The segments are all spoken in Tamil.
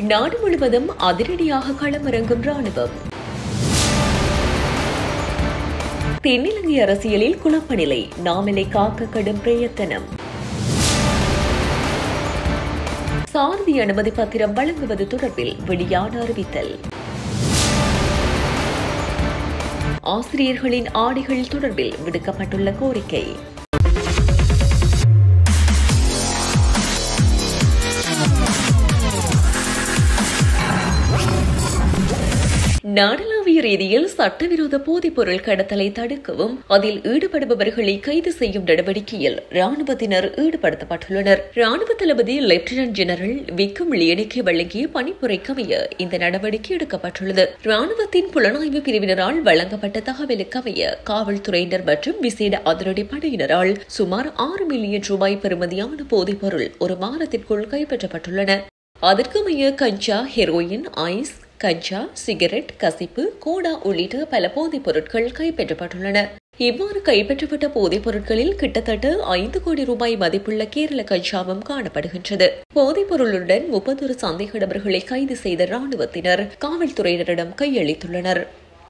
நாடு முழுவதும் அதிரடியாக களமிறங்கும் ராணுவம் தென்னிலங்கை அரசியலில் குழப்ப நிலை நாமலை காக்க கடும் பிரயத்தனம் சாரதி அனுமதி பத்திரம் வழங்குவது தொடர்பில் வெளியான அறிவித்தல் ஆசிரியர்களின் ஆடைகள் தொடர்பில் விடுக்கப்பட்டுள்ள கோரிக்கை நாடளாவிய ரீதியில் சட்டவிரோத போதைப் பொருள் கடத்தலை தடுக்கவும் அதில் ஈடுபடுபவர்களை கைது செய்யும் நடவடிக்கையில் ராணுவத்தினர் ஈடுபடுத்தப்பட்டுள்ளனர் ராணுவ தளபதி லெப்டினன்ட் ஜெனரல் விக்கும் லியனிக்கு வழங்கிய பணிப்புரைக்கமைய இந்த நடவடிக்கை எடுக்கப்பட்டுள்ளது ராணுவத்தின் புலனாய்வு பிரிவினரால் வழங்கப்பட்ட தகவலுக்கமைய காவல்துறையினர் மற்றும் விசேட அதிரடி படையினரால் சுமார் ஆறு மில்லியன் ரூபாய் பெறுமதியான போதைப் பொருள் ஒரு மாதத்திற்குள் கைப்பற்றப்பட்டுள்ளன அதற்கமைய கஞ்சா ஹெரோயின் ஐஸ் கஞ்சா சிகரெட் கசிப்பு கோடா உள்ளிட்ட பல போதைப் பொருட்கள் கைப்பற்றப்பட்டுள்ளன இவ்வாறு கைப்பற்றப்பட்ட போதைப் பொருட்களில் கிட்டத்தட்ட ஐந்து கோடி ரூபாய் மதிப்புள்ள கேரள கஞ்சாவும் காணப்படுகின்றது போதைப் பொருளுடன் முப்பத்தொரு சந்தேக நபர்களை கைது செய்த ராணுவத்தினர் காவல்துறையினரிடம் கையளித்துள்ளனர்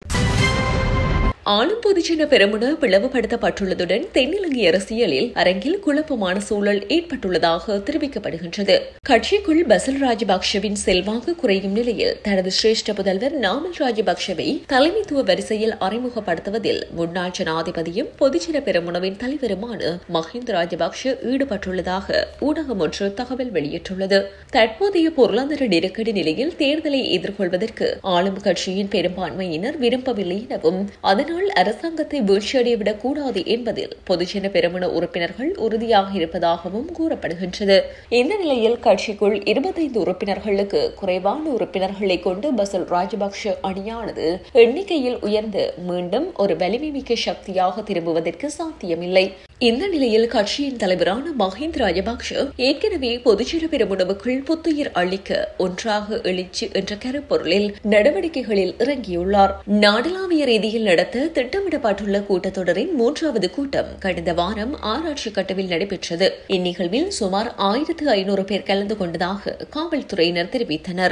ஆளும் பொதுஜன பெருமுன பிளவுபடுத்தப்பட்டுள்ளதுடன் தென்னிலங்கை அரசியலில் அரங்கில் குழப்பமான சூழல் ஏற்பட்டுள்ளதாக தெரிவிக்கப்படுகின்றது கட்சிக்குள் பசல் ராஜபக்ஷவின் செல்வாக்கு குறையும் நிலையில் தனது சிரேஷ்ட புதல்வர் நாமல் ராஜபக்ஷவை தலைமைத்துவ வரிசையில் அறிமுகப்படுத்துவதில் முன்னாள் ஜனாதிபதியும் பொதுஜன பெருமுனவின் தலைவருமான மஹிந்த ராஜபக்ஷ ஈடுபட்டுள்ளதாக ஊடகம் ஒன்று தகவல் வெளியிட்டுள்ளது தற்போதைய பொருளாதார நெருக்கடி நிலையில் தேர்தலை எதிர்கொள்வதற்கு ஆளும் கட்சியின் பெரும்பான்மையினர் விரும்பவில்லை எனவும் அதனால் இதனால் அரசாங்கத்தை வீழ்ச்சியடையவிடக் கூடாது என்பதில் பொதுஜன பெருமன உறுப்பினர்கள் உறுதியாக இருப்பதாகவும் கூறப்படுகின்றது இந்த நிலையில் கட்சிக்குள் இருபத்தைந்து உறுப்பினர்களுக்கு குறைவான உறுப்பினர்களை கொண்டு பசல் ராஜபக்ஷ அணியானது எண்ணிக்கையில் உயர்ந்து மீண்டும் ஒரு வலிமை மிக்க சக்தியாக திரும்புவதற்கு சாத்தியமில்லை இந்த நிலையில் கட்சியின் தலைவரான மஹிந்த ராஜபக்ஷ ஏற்கனவே பொதுஜன பெருமுனவுக்குள் புத்துயிர் அளிக்க ஒன்றாக எழுச்சி என்ற கருப்பொருளில் நடவடிக்கைகளில் இறங்கியுள்ளார் நாடளாவிய ரீதியில் நடத்த திட்டமிடப்பட்டுள்ள கூட்டத்தொடரின் மூன்றாவது கூட்டம் கடந்த வாரம் ஆராய்ச்சி கட்டவில் நடைபெற்றது இந்நிகழ்வில் சுமார் ஆயிரத்து ஐநூறு பேர் கலந்து கொண்டதாக காவல்துறையினர் தெரிவித்தனர்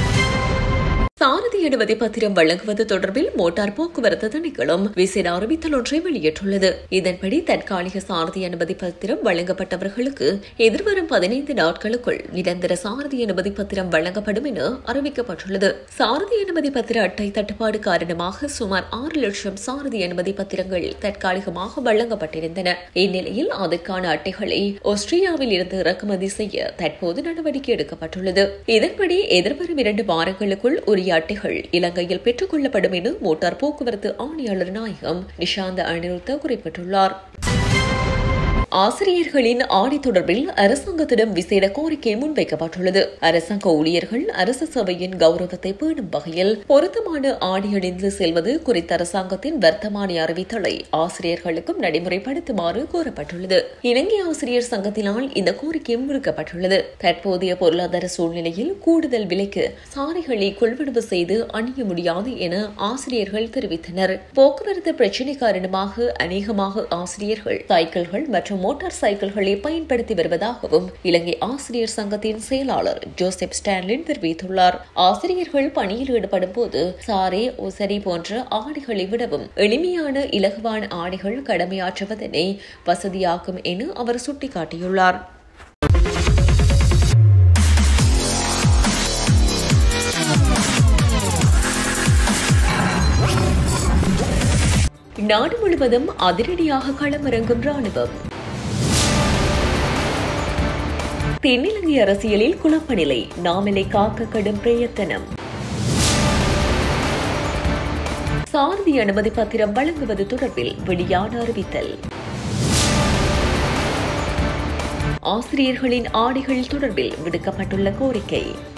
சாரதி அனுமதி பத்திரம் வழங்குவது தொடர்பில் மோட்டார் போக்குவரத்து திணைக்களம் விசேட அறிவித்தல் ஒன்றை வெளியிட்டுள்ளது இதன்படி தற்காலிக சாரதி அனுமதி பத்திரம் வழங்கப்பட்டவர்களுக்கு எதிர்வரும் பதினைந்து நாட்களுக்குள் நிரந்தர சாரதி அனுமதி பத்திரம் வழங்கப்படும் என அறிவிக்கப்பட்டுள்ளது சாரதி அனுமதி பத்திர அட்டை தட்டுப்பாடு காரணமாக சுமார் ஆறு லட்சம் சாரதி அனுமதி பத்திரங்கள் தற்காலிகமாக வழங்கப்பட்டிருந்தன இந்நிலையில் அதற்கான அட்டைகளை ஆஸ்திரியாவில் இருந்து இறக்குமதி செய்ய தற்போது நடவடிக்கை எடுக்கப்பட்டுள்ளது இதன்படி எதிர்வரும் இரண்டு வாரங்களுக்குள் உரிய அட்டைகள் இலங்கையில் பெற்றுக் கொள்ளப்படும் என மோட்டார் போக்குவரத்து ஆணையாளர் நாயகம் நிஷாந்த அனிருத்த குறிப்பிட்டுள்ளார் ஆசிரியர்களின் ஆணை தொடர்பில் அரசாங்கத்திடம் விசேட கோரிக்கை முன்வைக்கப்பட்டுள்ளது அரசாங்க ஊழியர்கள் அரசு சபையின் கௌரவத்தை பேணும் வகையில் பொருத்தமான ஆணை அணிந்து செல்வது குறித்த அரசாங்கத்தின் வர்த்தமானி அறிவித்தலை ஆசிரியர்களுக்கும் நடைமுறைப்படுத்துமாறு கோரப்பட்டுள்ளது இலங்கை ஆசிரியர் சங்கத்தினால் இந்த கோரிக்கை முன்வைக்கப்பட்டுள்ளது தற்போதைய பொருளாதார சூழ்நிலையில் கூடுதல் விலைக்கு சாரிகளை கொள்வனவு செய்து அணிய முடியாது என ஆசிரியர்கள் தெரிவித்தனர் போக்குவரத்து பிரச்சினை காரணமாக அநேகமாக ஆசிரியர்கள் சைக்கிள்கள் மற்றும் மோட்டார் சைக்கிள்களை பயன்படுத்தி வருவதாகவும் இலங்கை ஆசிரியர் சங்கத்தின் செயலாளர் ஜோசப் ஸ்டான்லின் தெரிவித்துள்ளார் ஆசிரியர்கள் பணியில் ஈடுபடும் போது சாரே ஒசரி போன்ற ஆடைகளை விடவும் எளிமையான இலகுவான ஆடைகள் கடமையாற்றுவதனை வசதியாக்கும் என அவர் சுட்டிக்காட்டியுள்ளார் நாடு முழுவதும் அதிரடியாக களமிறங்கும் ராணுவம் தென்னிலங்கை அரசியலில் குழப்ப நிலை நாமலை காக்க கடும் பிரயத்தனம் சாரதி அனுமதி பத்திரம் வழங்குவது தொடர்பில் வெளியான அறிவித்தல் ஆசிரியர்களின் ஆடைகள் தொடர்பில் விடுக்கப்பட்டுள்ள கோரிக்கை